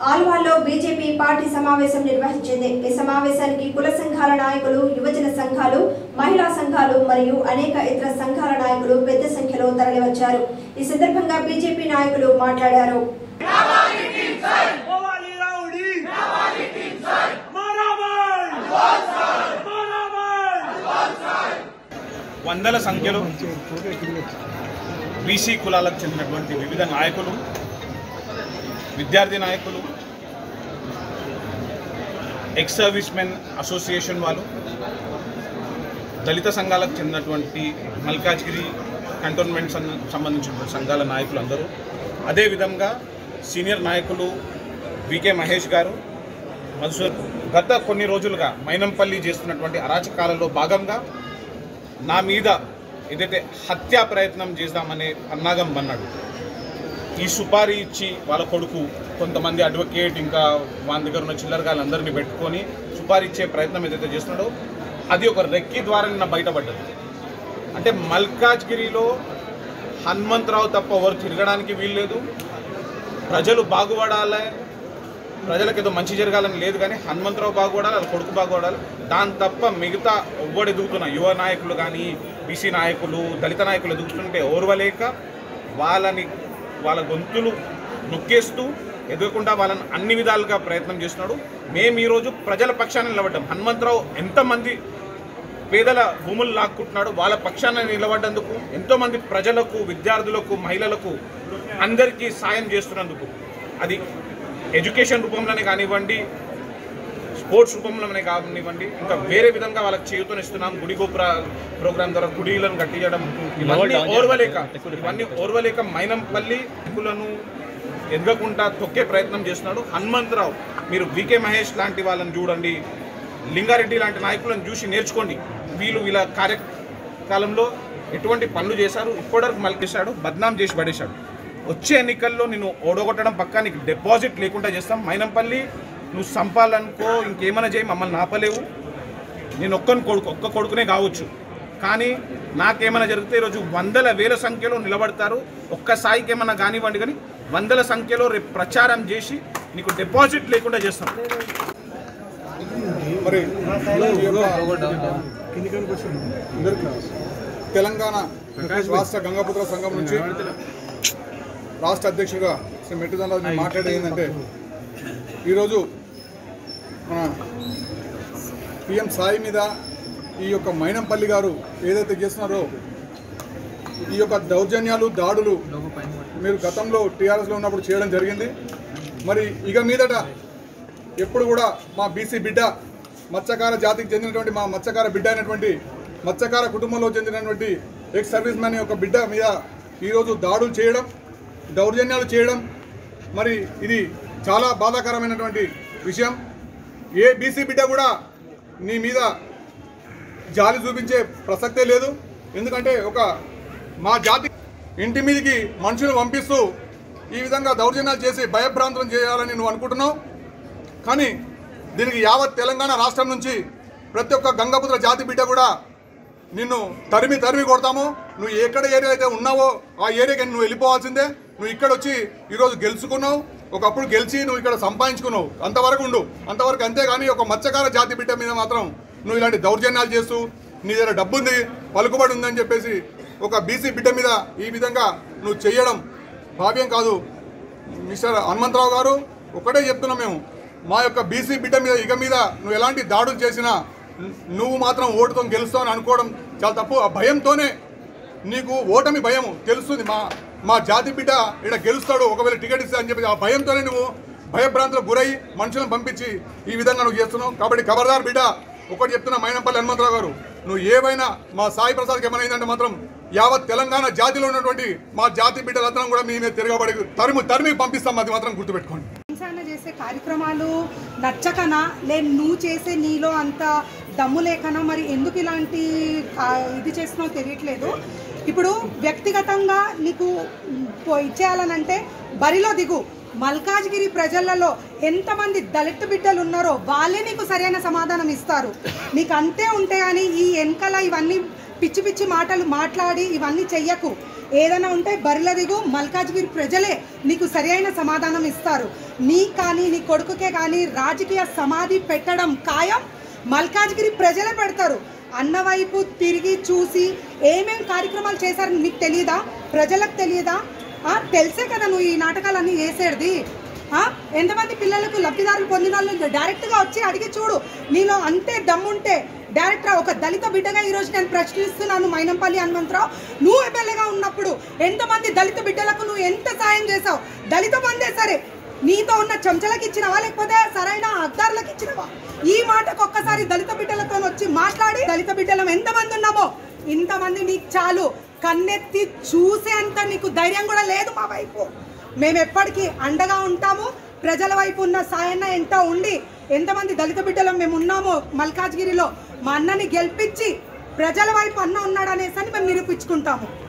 ఆల్వాల్లో BJP party సమావేశం నిర్వహించింది ఈ సమావేశానికి కుల సంఘాల నాయకులు యువజన సంఘాలు మహిళా సంఘాలు మరియు అనేక ఇతర సంఘాల నాయకులు పెద్ద సంఖ్యలో తరలివచ్చారు ఈ సందర్భంగా బీజేపీ నాయకులు మాట్లాడారు Owali Raudi! Manabai! Manabai! వందల సంఖ్యలో బీసీ కులాలకు చెందినటువంటి వివిధ నాయకులు విద్యార్థి నాయకులు ఎక్స్ సర్వీస్ మెన్ అసోసియేషన్ వాళ్ళు దళిత సంఘాలకు చెందినటువంటి మల్కాజ్గిరి కంటోన్మెంట్ సం- సంబంధించినటువంటి సంఘాల నాయకులు అందరూ అదేవిధంగా సీనియర్ నాయకులు వికే మహేష్ గారు మధుసూర్ గత కొన్ని రోజులుగా మైనంపల్లి చేస్తున్నటువంటి అరాచకాలలో భాగంగా నా మీద ఏదైతే హత్యా ప్రయత్నం చేద్దామనే పన్నాగం అన్నాడు ఈ సుపారీ ఇచ్చి వాళ్ళ కొడుకు కొంతమంది అడ్వకేట్ ఇంకా వాళ్ళ దగ్గర ఉన్న చిల్లరగాళ్ళందరినీ పెట్టుకొని సుపారీ ఇచ్చే ప్రయత్నం ఏదైతే చేస్తున్నాడో అది ఒక రెక్కి ద్వారా నిన్న బయటపడ్డది అంటే మల్కాజ్గిరిలో హనుమంతరావు తప్ప ఎవరు తిరగడానికి వీల్లేదు ప్రజలు బాగుపడాలి ప్రజలకు ఏదో మంచి జరగాలని లేదు కానీ హనుమంతరావు బాగుపడాలి వాళ్ళ కొడుకు బాగుపడాలి దాని తప్ప మిగతా ఎవ్వడు ఎదుగుతున్న యువ నాయకులు కానీ బీసీ నాయకులు దళిత నాయకులు ఎదుగుతుంటే ఓర్వలేక వాళ్ళని వాళ్ళ గొంతులు నొక్కేస్తూ ఎదగకుండా వాళ్ళని అన్ని విధాలుగా ప్రయత్నం చేస్తున్నాడు మేము ఈరోజు ప్రజల పక్షాన నిలబడ్డాం హనుమంతరావు ఎంతమంది పేదల భూములు లాక్కుంటున్నాడు వాళ్ళ పక్షాన నిలబడ్డందుకు ఎంతోమంది ప్రజలకు విద్యార్థులకు మహిళలకు అందరికీ సాయం చేస్తున్నందుకు అది ఎడ్యుకేషన్ రూపంలోనే కానివ్వండి స్పోర్ట్స్ రూపంలోనే కానివ్వండి ఇంకా వేరే విధంగా వాళ్ళకి చేయూతనిస్తున్నాం గుడి గోపుర ప్రోగ్రామ్ ద్వారా గుడిలను కట్టించడం ఇవన్నీ ఓర్వలేక ఇవన్నీ ఓర్వలేక మైనంపల్లి హక్కులను ఎదగకుండా తొక్కే ప్రయత్నం చేస్తున్నాడు హనుమంతరావు మీరు వికే మహేష్ లాంటి వాళ్ళని చూడండి లింగారెడ్డి లాంటి నాయకులను చూసి నేర్చుకోండి వీళ్ళు వీళ్ళ కార్యకాలంలో ఎటువంటి పనులు చేశారు ఇప్పటివరకు మలికేశాడు బద్నాం చేసి పడేశాడు వచ్చే ఎన్నికల్లో నేను ఓడగొట్టడం పక్కా నీకు డిపాజిట్ లేకుండా చేస్తాం మైనంపల్లి నువ్వు సంపాలనుకో ఇంకేమైనా చేయి మమ్మల్ని ఆపలేవు నేను ఒక్కని కొడుకు ఒక్క కొడుకునే కావచ్చు కానీ నాకేమైనా జరిగితే ఈరోజు వందల వేల సంఖ్యలో నిలబడతారు ఒక్క స్థాయికి ఏమైనా కానివ్వండి కానీ వందల సంఖ్యలో రేపు ప్రచారం చేసి నీకు డిపాజిట్ లేకుండా చేస్తాం మరి ఈ యొక్క తెలంగాణ రాష్ట్ర గంగాపుత్ర సంఘం నుంచి రాష్ట్ర అధ్యక్షుడిగా శ్రీ మెట్టుదండ మాట్లాడేది ఏంటంటే ఈరోజు మన పిఎం సాయి మీద ఈ యొక్క మైనంపల్లి గారు ఏదైతే చేస్తున్నారో ఈ యొక్క దౌర్జన్యాలు దాడులు మీరు గతంలో టీఆర్ఎస్లో ఉన్నప్పుడు చేయడం జరిగింది మరి ఇక మీదట ఎప్పుడు కూడా మా బీసీ బిడ్డ మత్స్యకార జాతికి చెందినటువంటి మా మత్స్యకార బిడ్డ అయినటువంటి మత్స్యకార కుటుంబంలో చెందినటువంటి ఎక్స్ సర్వీస్ మ్యాన్ యొక్క బిడ్డ మీద ఈరోజు దాడులు చేయడం దౌర్జన్యాలు చేయడం మరి ఇది చాలా బాధాకరమైనటువంటి విషయం ఏ బీసీ బిడ్డ కూడా నీ మీద జాలి చూపించే ప్రసక్తే లేదు ఎందుకంటే ఒక మా జాతి ఇంటి మీదకి మనుషులు పంపిస్తూ ఈ విధంగా దౌర్జన్యాలు చేసి భయభ్రాంతం చేయాలని నువ్వు అనుకుంటున్నావు కానీ దీనికి యావత్ తెలంగాణ రాష్ట్రం నుంచి ప్రతి ఒక్క గంగాపుత్ర జాతి బిడ్డ కూడా నిన్ను తరిమి తరిమి కొడతాము నువ్వు ఎక్కడ ఏరియా అయితే ఉన్నావో ఆ ఏరియాకి నువ్వు వెళ్ళిపోవాల్సిందే నువ్వు ఇక్కడ వచ్చి ఈరోజు గెలుచుకున్నావు ఒకప్పుడు గెలిచి నువ్వు ఇక్కడ సంపాదించుకున్నావు అంతవరకు ఉండు అంతవరకు అంతేగాని ఒక మత్స్యకార జాతి బిడ్డ మీద మాత్రం నువ్వు ఇలాంటి దౌర్జన్యాలు చేస్తూ నీ దగ్గర డబ్బు ఉంది పలుకుబడి ఉందని చెప్పేసి ఒక బీసీ బిడ్డ మీద ఈ విధంగా నువ్వు చేయడం భావ్యం కాదు మిస్టర్ హనుమంతరావు గారు ఒకటే చెప్తున్నాం మేము మా యొక్క బీసీ బిడ్డ మీద ఇక మీద నువ్వు ఎలాంటి దాడులు చేసినా ను- నువ్వు మాత్రం ఓటుతో గెలుస్తావు అని అనుకోవడం చాలా తప్పు ఆ భయంతోనే నీకు ఓటమి భయం తెలుస్తుంది మా మా జాతి బిడ్డ ఇక్కడ గెలుస్తాడు ఒకవేళ టికెట్ ఇస్తా అని చెప్పి ఆ భయంతోనే నువ్వు భయభ్రాంతులకు గురై మనుషులను పంపించి ఈ విధంగా నువ్వు చేస్తున్నావు కాబట్టి ఖబర్దార్ బిడ్డ ఒకటి చెప్తున్నా మైనంపల్లి హనుమంతరావు గారు నువ్వు ఏవైనా మా సాయి ప్రసాద్కి ఏమైనా అయిందంటే మాత్రం యావత్ తెలంగాణ జాతిలో ఉన్నటువంటి మా జాతి బిడ్డలందరం కూడా మీ మీద తిరగబడి తరిమి తరిమి పంపిస్తాం అది మాత్రం గుర్తుపెట్టుకోండి హింసాన చేసే కార్యక్రమాలు నచ్చకనా లే నువ్వు చేసే నీలో అంత దమ్ము లేకనా మరి ఎందుకు ఇలాంటి ఆ, ఇది చేస్తున్నావు తెలియట్లేదు ఇప్పుడు వ్యక్తిగతంగా నీకు పో- ఇచ్చేయాలనంటే బరిలో దిగు మల్కాజ్గిరి ప్రజలలో ఎంతమంది దళిత బిడ్డలు ఉన్నారో వాళ్ళే నీకు సరైన సమాధానం ఇస్తారు నీకు అంతే ఉంటే అని ఈ వెనకాల ఇవన్నీ పిచ్చి పిచ్చి మాటలు మాట్లాడి ఇవన్నీ చెయ్యకు ఏదైనా ఉంటే బరిల దిగు మల్కాజ్గిరి ప్రజలే నీకు సరి అయిన సమాధానం ఇస్తారు నీ కానీ నీ కొడుకుకే కానీ రాజకీయ సమాధి పెట్టడం ఖాయం మల్కాజ్గిరి ప్రజలే పెడతారు అన్న వైపు తిరిగి చూసి ఏమేం కార్యక్రమాలు చేశారని నీకు తెలియదా ప్రజలకు తెలియదా ఆ, తెలిసే కదా నువ్వు ఈ నాటకాలన్నీ చేసేది ఆ? ఎంతమంది పిల్లలకు లబ్ధిదారులు పొందిన వాళ్ళు డైరెక్ట్గా వచ్చి అడిగి చూడు నీలో అంతే దమ్ముంటే డైరెక్ట్ ఒక దళిత బిడ్డగా ఈరోజు నేను ప్రశ్నిస్తున్నాను మైనంపల్లి హనుమంతరావు నువ్వు ఎమ్మెల్యేగా ఉన్నప్పుడు ఎంతమంది దళిత బిడ్డలకు నువ్వు ఎంత సాయం చేసావు దళిత బందే సరే నీతో ఉన్న చెంచలకు ఇచ్చినవా లేకపోతే సరైన అద్దారులకు ఇచ్చినవా ఈ మాటకు ఒక్కసారి దళిత బిడ్డలతో వచ్చి మాట్లాడి దళిత బిడ్డలం ఎంతమంది ఉన్నామో ఇంతమంది నీకు చాలు కన్నెత్తి చూసేంత నీకు ధైర్యం కూడా లేదు మా వైపు మేము ఎప్పటికీ అండగా ఉంటాము ప్రజల వైపు ఉన్న సాయన్న ఎంత ఉండి ఎంతమంది దళిత బిడ్డలం మేము ఉన్నామో మల్కాజ్గిరిలో మా అన్నని గెలిపించి ప్రజల వైపు అన్న ఉన్నాడు అనేసి అని మేము నిరూపించుకుంటాము